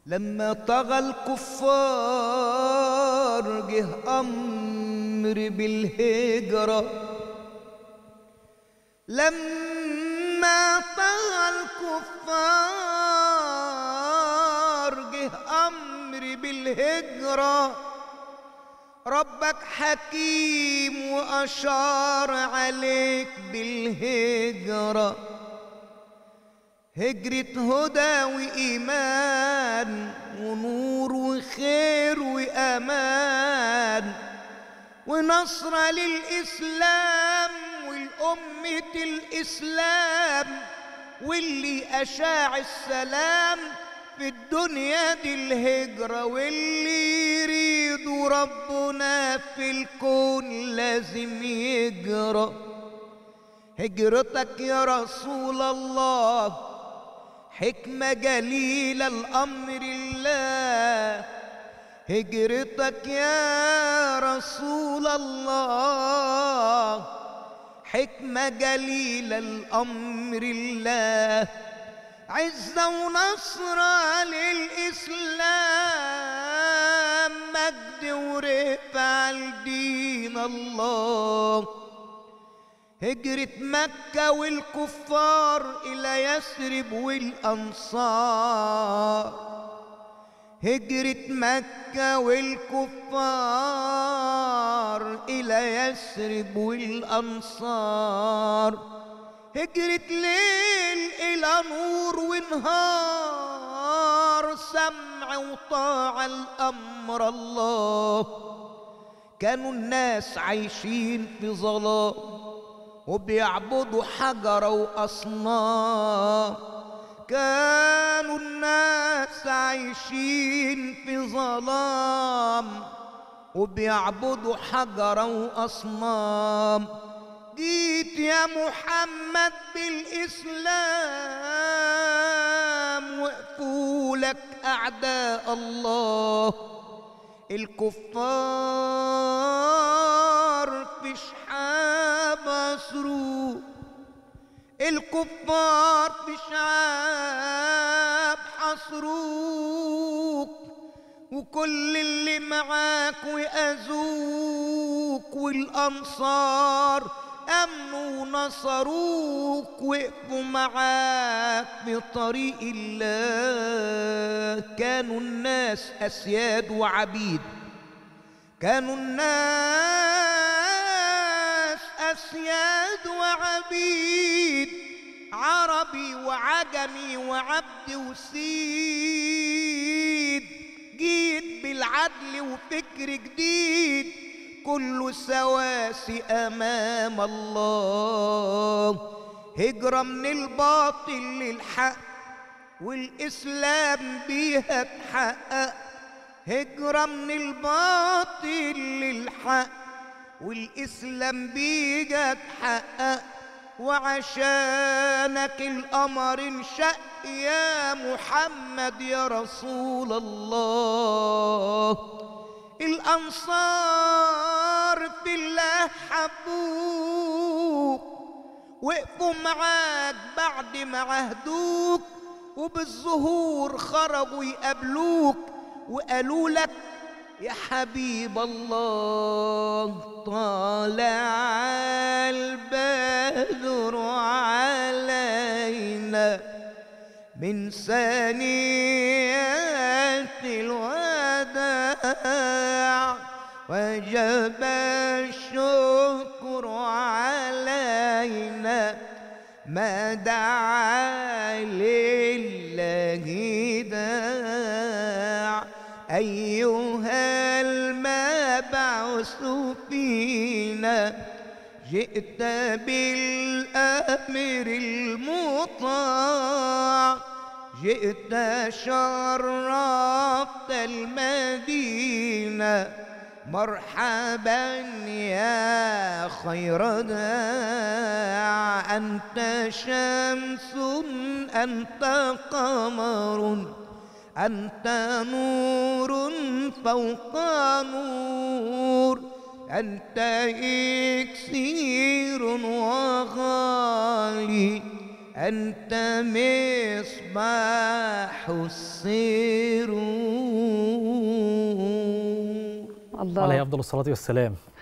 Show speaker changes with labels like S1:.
S1: لما طغى الكفار جه أمر بالهجرة لما طغى الكفار جه أمر بالهجرة ربك حكيم وأشار عليك بالهجرة هجرة هدى وإيمان ونور وخير وأمان ونصر للإسلام والأمة الإسلام واللي أشاع السلام في الدنيا دي الهجرة واللي يريد ربنا في الكون لازم يجرى هجرتك يا رسول الله حكمة جليلة الأمر الله هجرتك يا رسول الله حكمة جليلة الأمر الله عزة ونصر للإسلام مجد ورفع لدين الله هجرة مكة والكفار إلى يثرب والأنصار هجرة مكة والكفار إلى يثرب والأنصار هجرة ليل إلى نور ونهار سمع وطاعة الأمر الله كانوا الناس عايشين في ظلام وبيعبدوا حجر وأصنام كانوا الناس عايشين في ظلام وبيعبدوا حجر وأصنام جيت يا محمد بالإسلام وقفوا لك أعداء الله الكفار في شحاب أسروا الكفار في شعاب حصروك وكل اللي معاك وأذوك والأنصار أمنوا ونصروك وقفوا معاك بطريق الله كانوا الناس أسياد وعبيد كانوا الناس أسياد وعبيد عربي وعجمي وعبد وسيد جيت بالعدل وفكر جديد كله سواسي امام الله هجرة من الباطل للحق والاسلام بيها تحقق هجرة من الباطل للحق والاسلام بيها تحقق وعشانك القمر انشق يا محمد يا رسول الله الأنصار في الله حبوك وقفوا معاك بعد ما عهدوك وبالظهور خرجوا يقابلوك وقالوا لك يا حبيب الله طالع البدر علينا من ثانيات الوداع وجب الشكر علينا ما دعا لله داع أيها المبعوث فينا جئت بالأمر المطاع جئت شرفت المدينة مرحبا يا خير داع أنت شمس أنت قمر أنت نور فوق نور أنت إكسير وغالي أنت مصباح السرور
S2: الله
S3: عليه افضل الصلاه والسلام